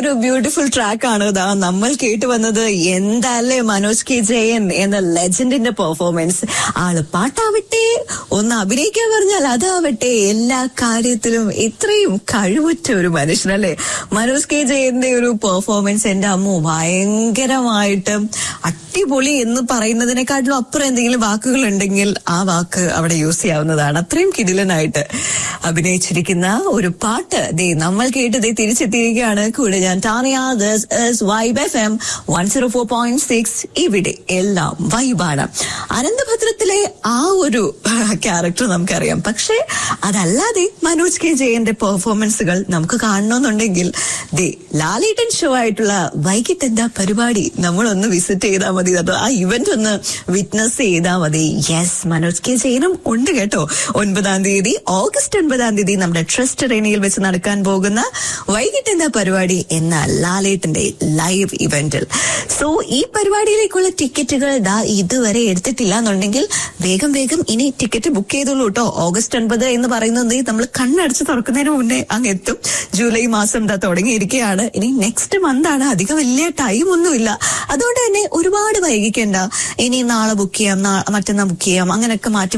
ഒരു beautiful track ആണ് ഇതാ നമ്മൾ കേട്ടു വന്നത് എന്താല്ലേ മനോജ് കെ ജയൻ എന്ന ലെജൻഡിന്റെ പെർഫോമൻസ് ആള് പാട്ടാവട്ടെ ഒന്ന് അഭിനയിക്കാൻ പറഞ്ഞാൽ അതാവട്ടെ എല്ലാ കാര്യത്തിലും ഇത്രയും കഴിവുറ്റ ഒരു മനുഷ്യനല്ലേ മനോജ് കെ ജയന്റെ ഒരു പെർഫോമൻസ് എന്റെ അമ്മു ഭയങ്കരമായിട്ട് അടിപൊളി എന്ന് പറയുന്നതിനെക്കാട്ടിലും അപ്പുറം എന്തെങ്കിലും വാക്കുകൾ ഉണ്ടെങ്കിൽ ആ വാക്ക് അവിടെ യൂസ് ചെയ്യാവുന്നതാണ് അത്രയും കിടിലനായിട്ട് അഭിനയിച്ചിരിക്കുന്ന ഒരു പാട്ട് ദേ നമ്മൾ കേട്ട് ദേ തിരിച്ചെത്തിയിരിക്കുകയാണ് കൂടെ ഞാൻ Tania vibe F M one zero four point six ഇവിടെ എല്ലാം വൈബാണ് അനന്തഭദ്രത്തിലെ ആ ഒരു ക്യാരക്ടർ നമുക്കറിയാം പക്ഷേ അതല്ലാതെ മനോജ് കെ ജയന്റെ പെർഫോമൻസുകൾ നമുക്ക് കാണണമെന്നുണ്ടെങ്കിൽ ദേ ലാലേട്ടൻ ഷോ ആയിട്ടുള്ള വൈകിട്ട് എന്താ പരിപാടി നമ്മളൊന്ന് വിസിറ്റ് ചെയ്താൽ മതി അത് ആ ഇവന്റ് ഒന്ന് വിറ്റ്നസ് ചെയ്താൽ മതി യെസ് മനോജ് കെ ജയനും ഉണ്ട് കേട്ടോ ഒൻപതാം തീയതി ഓഗസ്റ്റ് ഒൻപതാം തീയതി നമ്മുടെ ട്രസ്റ്റ് അറേനയിൽ വെച്ച് നടക്കാൻ പോകുന്ന വൈകിട്ട് എന്താ പരിപാടി എന്ന ലാലേട്ടന്റെ ലൈവ് ഇവന്റിൽ സോ ഈ പരിപാടിയിലേക്കുള്ള ടിക്കറ്റുകൾ ദാ ഇതുവരെ എടുത്തിട്ടില്ല എന്നുണ്ടെങ്കിൽ വേഗം വേഗം ഇനി ടിക്കറ്റ് ബുക്ക് ചെയ്തോളൂ കേട്ടോ ഓഗസ്റ്റ് ഒൻപത് എന്ന് പറയുന്നത് നമ്മൾ കണ്ണടച്ച് തുറക്കുന്നതിന് മുന്നേ അങ്ങ് എത്തും ജൂലൈ മാസം ദാ തുടങ്ങിയിരിക്കുകയാണ് ഇനി നെക്സ്റ്റ് മന്ത് ആണ് അധികം വലിയ ടൈം ഒന്നുമില്ല അതുകൊണ്ട് തന്നെ ഒരുപാട് വൈകിക്കണ്ട ഇനി നാളെ ബുക്ക് ചെയ്യാം നാ- മറ്റന്നാൾ ബുക്ക് ചെയ്യാം അങ്ങനെയൊക്കെ മാറ്റി